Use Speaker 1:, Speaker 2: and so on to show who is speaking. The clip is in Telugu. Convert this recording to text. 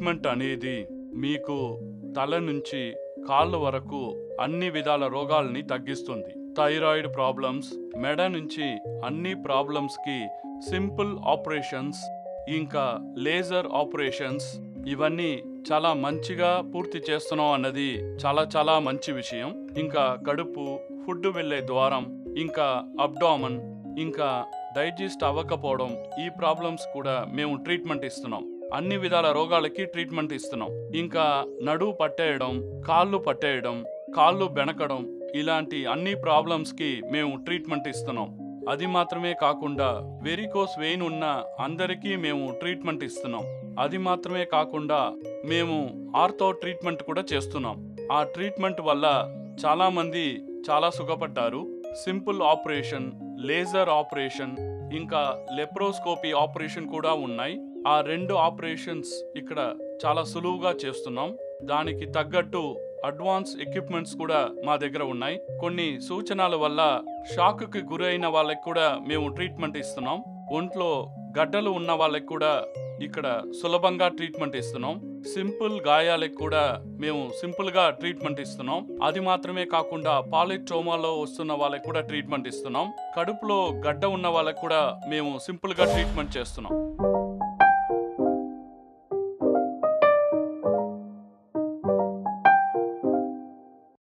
Speaker 1: ట్రీట్మెంట్ అనేది మీకు తల నుంచి కాళ్ళ వరకు అన్ని విధాల రోగాల్ని తగ్గిస్తుంది థైరాయిడ్ ప్రాబ్లమ్స్ మెడ నుంచి అన్ని ప్రాబ్లమ్స్కి సింపుల్ ఆపరేషన్స్ ఇంకా లేజర్ ఆపరేషన్స్ ఇవన్నీ చాలా మంచిగా పూర్తి చేస్తున్నాం అన్నది చాలా చాలా మంచి విషయం ఇంకా కడుపు ఫుడ్ వెళ్ళే ద్వారం ఇంకా అబ్డామన్ ఇంకా డైజెస్ట్ అవ్వకపోవడం ఈ ప్రాబ్లమ్స్ కూడా మేము ట్రీట్మెంట్ ఇస్తున్నాం అన్ని విధాల రోగాలకి ట్రీట్మెంట్ ఇస్తున్నాం ఇంకా నడువు పట్టేయడం కాళ్ళు పట్టేయడం కాళ్ళు బెనకడం ఇలాంటి అన్ని ప్రాబ్లమ్స్కి మేము ట్రీట్మెంట్ ఇస్తున్నాం అది మాత్రమే కాకుండా వెరికోస్ వెయిన్ ఉన్న అందరికీ మేము ట్రీట్మెంట్ ఇస్తున్నాం అది మాత్రమే కాకుండా మేము ఆర్థో ట్రీట్మెంట్ కూడా చేస్తున్నాం ఆ ట్రీట్మెంట్ వల్ల చాలా మంది చాలా సుఖపడ్డారు సింపుల్ ఆపరేషన్ లేజర్ ఆపరేషన్ ఇంకా లెప్రోస్కోపీ ఆపరేషన్ కూడా ఉన్నాయి ఆ రెండు ఆపరేషన్స్ ఇక్కడ చాలా సులువుగా చేస్తున్నాం దానికి తగ్గట్టు అడ్వాన్స్ ఎక్విప్మెంట్స్ కూడా మా దగ్గర ఉన్నాయి కొన్ని సూచనల వల్ల షాక్కి గురైన వాళ్ళకి కూడా మేము ట్రీట్మెంట్ ఇస్తున్నాం ఒంట్లో గడ్డలు ఉన్న వాళ్ళకి కూడా ఇక్కడ సులభంగా ట్రీట్మెంట్ ఇస్తున్నాం సింపుల్ గాయాలకు కూడా మేము సింపుల్ గా ట్రీట్మెంట్ ఇస్తున్నాం అది మాత్రమే కాకుండా పాలిట్రోమాలో వస్తున్న వాళ్ళకి కూడా ట్రీట్మెంట్ ఇస్తున్నాం కడుపులో గడ్డ ఉన్న వాళ్ళకి కూడా మేము సింపుల్ గా ట్రీట్మెంట్ చేస్తున్నాం